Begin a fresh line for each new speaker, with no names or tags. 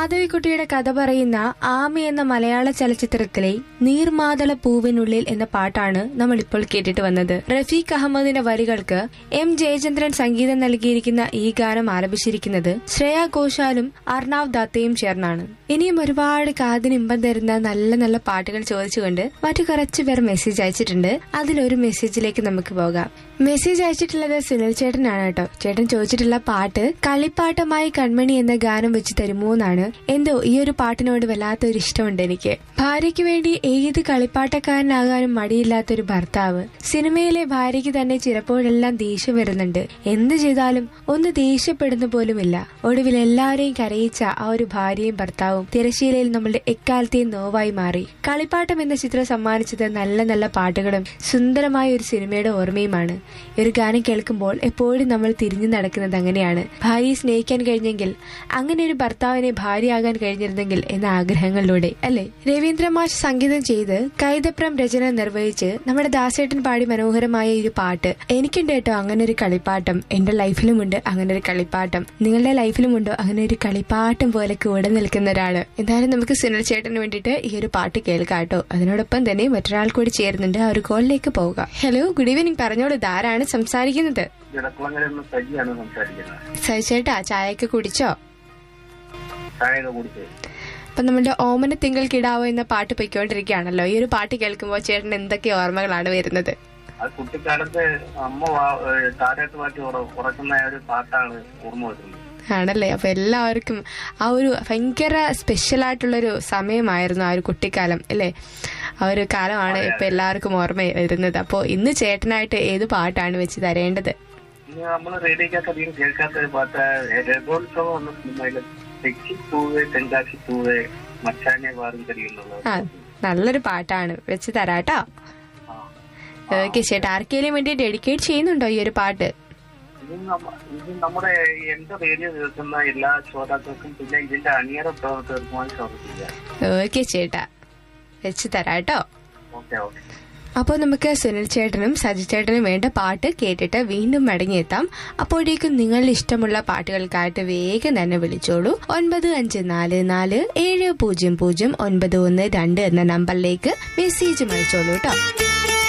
മാധവിക്കുട്ടിയുടെ കഥ പറയുന്ന ആമി എന്ന മലയാള ചലച്ചിത്രത്തിലെ നീർമാതള പൂവിനുള്ളിൽ എന്ന പാട്ടാണ് നമ്മൾ ഇപ്പോൾ കേട്ടിട്ട് വന്നത് റഫീഖ് അഹമ്മദിന്റെ വരികൾക്ക് എം ജയചന്ദ്രൻ സംഗീതം നൽകിയിരിക്കുന്ന ഈ ഗാനം ആലപിച്ചിരിക്കുന്നത് ശ്രേയ ഘോഷാലും അർണാവ് ദത്തയും ചേർന്നാണ് ഇനിയും ഒരുപാട് കാതിന് ഇമ്പം തരുന്ന നല്ല നല്ല പാട്ടുകൾ ചോദിച്ചുകൊണ്ട് മറ്റു കുറച്ചു പേർ മെസ്സേജ് അയച്ചിട്ടുണ്ട് അതിലൊരു മെസ്സേജിലേക്ക് നമുക്ക് പോകാം മെസ്സേജ് അയച്ചിട്ടുള്ളത് സുനിൽ ചേട്ടനാണ് കേട്ടോ ചേട്ടൻ ചോദിച്ചിട്ടുള്ള പാട്ട് കളിപ്പാട്ടമായി കൺമണി എന്ന ഗാനം വെച്ച് തരുമോ എന്നാണ് എന്തോ ഈ ഒരു പാട്ടിനോട് വല്ലാത്തൊരു ഇഷ്ടമുണ്ട് എനിക്ക് ഭാര്യയ്ക്ക് വേണ്ടി ഏത് കളിപ്പാട്ടക്കാരനാകാനും മടിയില്ലാത്തൊരു ഭർത്താവ് സിനിമയിലെ ഭാര്യയ്ക്ക് തന്നെ ചിലപ്പോഴെല്ലാം ദേഷ്യം വരുന്നുണ്ട് എന്ത് ചെയ്താലും ഒന്ന് ദേഷ്യപ്പെടുന്ന പോലുമില്ല ഒടുവിൽ എല്ലാവരെയും കരയിച്ച ആ ഒരു ഭാര്യയും ഭർത്താവും തിരശീലയിൽ നമ്മളുടെ എക്കാലത്തെയും നോവായി മാറി കളിപ്പാട്ടം എന്ന ചിത്രം സമ്മാനിച്ചത് നല്ല നല്ല പാട്ടുകളും സുന്ദരമായ ഒരു സിനിമയുടെ ഓർമ്മയുമാണ് ഈ ഒരു ഗാനം കേൾക്കുമ്പോൾ എപ്പോഴും നമ്മൾ തിരിഞ്ഞു നടക്കുന്നത് അങ്ങനെയാണ് ഭാര്യയെ സ്നേഹിക്കാൻ കഴിഞ്ഞെങ്കിൽ അങ്ങനെ ഒരു ഭർത്താവിനെ ഭാര്യയാകാൻ കഴിഞ്ഞിരുന്നെങ്കിൽ എന്ന ആഗ്രഹങ്ങളിലൂടെ അല്ലെ രവീന്ദ്ര മാഷ് സംഗീതം ചെയ്ത് കൈതപ്രം രചന നിർവഹിച്ച് നമ്മുടെ ദാസേട്ടൻ പാടി മനോഹരമായ ഒരു പാട്ട് എനിക്കുണ്ട് കേട്ടോ അങ്ങനെ ഒരു കളിപ്പാട്ടം എന്റെ ലൈഫിലുമുണ്ട് അങ്ങനെ ഒരു കളിപ്പാട്ടം നിങ്ങളുടെ ലൈഫിലുമുണ്ടോ അങ്ങനെ ഒരു കളിപ്പാട്ടം പോലെ കൂടെ നിൽക്കുന്ന ഒരാള് എന്തായാലും നമുക്ക് സുനിൽ ചേട്ടന് വേണ്ടിയിട്ട് ഈ ഒരു പാട്ട് കേൾക്കാം കേട്ടോ അതിനോടൊപ്പം തന്നെ മറ്റൊരാൾ കൂടി ചേരുന്നുണ്ട് ആ ഒരു കോളിലേക്ക് പോവുക ഹലോ ഗുഡ് ഈവനിങ് പറഞ്ഞോളൂ ഇതാരാണ് സംസാരിക്കുന്നത്
ഇടക്കുളങ്ങളിൽ നിന്ന് സജിയാണ് സംസാരിക്കുന്നത്
സഹിച്ചേട്ടാ ചായയൊക്കെ കുടിച്ചോ
ചായയൊക്കെ കുടിച്ച്
അപ്പൊ നമ്മുടെ ഓമന തിങ്കൾ കിടാവോ എന്ന പാട്ട് പൊയ്ക്കൊണ്ടിരിക്കുകയാണല്ലോ ഈ ഒരു പാട്ട് കേൾക്കുമ്പോൾ ചേട്ടൻ എന്തൊക്കെ ഓർമ്മകളാണ് വരുന്നത്
അത് കുട്ടിക്കാലത്ത് അമ്മ വാ- ഏഹ് താരാട്ട് പാട്ടി ഉറ- ഉറക്കുന്ന ആ ഒരു പാട്ടാണ് ഓർമ്മ വരുന്നത്
ആണല്ലേ അപ്പൊ എല്ലാവർക്കും ആ ഒരു ഭയങ്കര സ്പെഷ്യൽ ആയിട്ടുള്ളൊരു സമയമായിരുന്നു ആ ഒരു കുട്ടിക്കാലം അല്ലേ ആ ഒരു കാലമാണ് ഇപ്പൊ എല്ലാവർക്കും ഓർമ്മ വരുന്നത് അപ്പോ ഇന്ന് ചേട്ടനായിട്ട് ഏത് പാട്ടാണ് വെച്ച് തരേണ്ടത്
ഇനി നമ്മൾ റേഡിയോക്കകത്ത് അധികം കേൾക്കാത്ത ഒരു പാട്ട് രഥോത്സവം എന്ന സിനിമയില് തെച്ചിപ്പൂവേ തെങ്കാശിപ്പൂവേ മച്ചാനെ വാറും കരിയുന്നുള്ളത്
ആ നല്ലൊരു പാട്ടാണ് വെച്ച് തരാട്ടോ ഓക്കെ ചേട്ടാ ആർക്കെങ്കിലും വേണ്ടി ഡെഡിക്കേറ്റ് ചെയ്യുന്നുണ്ടോ ഈ ഒരു പാട്ട്
ഇത് നമ്മ- ഇത് നമ്മുടെ എന്റെ റേഡിയോ കേൾക്കുന്ന എല്ലാ ശ്രോതാക്കൾക്കും പിന്നെ ഇതിന്റെ അണിയറ പ്രവർത്തകർക്കുമായി ശ്രമിക്കുക
ഓക്കെ ചേട്ടാ വെച്ച് തരാട്ടോ
ഓക്കെ ഓക്കെ
അപ്പോൾ നമുക്ക് സുനിൽ ചേട്ടനും സജി ചേട്ടനും വേണ്ട പാട്ട് കേട്ടിട്ട് വീണ്ടും മടങ്ങിയെത്താം അപ്പോഴേക്കും നിങ്ങളുടെ ഇഷ്ടമുള്ള പാട്ടുകൾക്കായിട്ട് വേഗം തന്നെ വിളിച്ചോളൂ ഒൻപത് അഞ്ച് നാല് നാല് ഏഴ് പൂജ്യം പൂജ്യം ഒൻപത് ഒന്ന് രണ്ട് എന്ന നമ്പറിലേക്ക് മെസ്സേജും അയച്ചോളൂ കേട്ടോ